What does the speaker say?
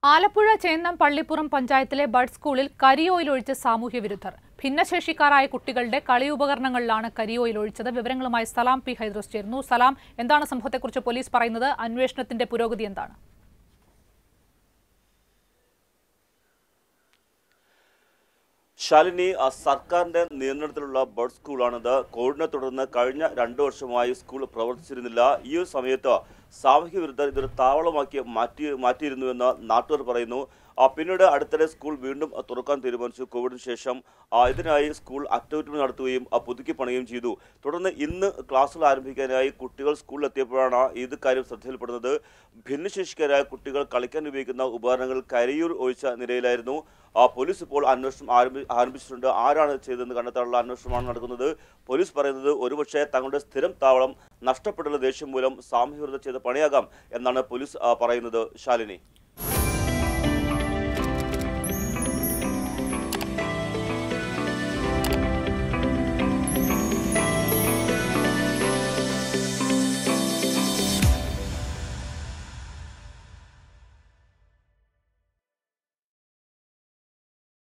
ആലപ്പുഴ ചേന്നം പള്ളിപ്പുറം പഞ്ചായത്തിലെ ബഡ് സ്കൂളിൽ കരിയോയിൽ ഒഴിച്ച് സാമൂഹ്യ വിരുദ്ധർ ഭിന്നശേഷിക്കാരായ കുട്ടികളുടെ കളി ഉപകരണങ്ങളിലാണ് കരിയോയിൽ ഒഴിച്ചത് വിവരങ്ങളുമായി സലാം പി ഹൈദ്രോസ് ചേരുന്നു സലാം എന്താണ് സംഭവത്തെക്കുറിച്ച് പോലീസ് പറയുന്നത് അന്വേഷണത്തിന്റെ പുരോഗതി എന്താണ് ശാലിനി ആ, സർക്കാരിന്റെ നിയന്ത്രണത്തിലുള്ള ബഡ് സ്കൂളാണിത് കോവിഡിനെ തുടർന്ന് കഴിഞ്ഞ രണ്ടു വർഷമായി സ്കൂൾ പ്രവർത്തിച്ചിരുന്നില്ല ഈ ഒരു സമയത്ത് സാമൂഹ്യ വിരുദ്ധർ ഇതൊരു താവളമാക്കി മാറ്റി മാറ്റിയിരുന്നുവെന്ന് നാട്ടുകാർ പറയുന്നു ആ, പിന്നീട് അടുത്തിടെ സ്കൂൾ വീണ്ടും ആ, തുറക്കാൻ തീരുമാനിച്ചു കോവിഡിന് ശേഷം ആ, ഇതിനായി സ്കൂൾ അറ്റകുറ്റപ്പണി നടത്തുകയും ആ, പുതുക്കി പണിയുകയും ചെയ്തു തുടർന്ന് ഇന്ന് ക്ലാസ്സുകൾ ആരംഭിക്കാനായി കുട്ടികൾ സ്കൂളിൽ എത്തിയപ്പോഴാണ് ഇത് കാര്യം ശ്രദ്ധയിൽപ്പെടുന്നത് ഭിന്നശേഷിക്കാരായ കുട്ടികൾ കളിക്കാൻ ഉപയോഗിക്കുന്ന ഉപകരണങ്ങൾ കരിയൂർ ഒഴിച്ച നിലയിലായിരുന്നു ആ, പോലീസ് ഇപ്പോൾ അന്വേഷണം ആരംഭി ആരംഭിച്ചിട്ടുണ്ട് ആരാണ് ചെയ്തതെന്ന് കണ്ടെത്താനുള്ള അന്വേഷണമാണ് നടക്കുന്നത് പോലീസ് പറയുന്നത് ഒരുപക്ഷെ തങ്ങളുടെ സ്ഥിരം താവളം നഷ്ടപ്പെട്ടുള്ള ദേഷ്യം മൂലം സാമൂഹ്യ വിരുദ്ധ ചെയ്ത പണിയാകാം എന്നാണ് പോലീസ് ആ, പറയുന്നത് ശാലിനി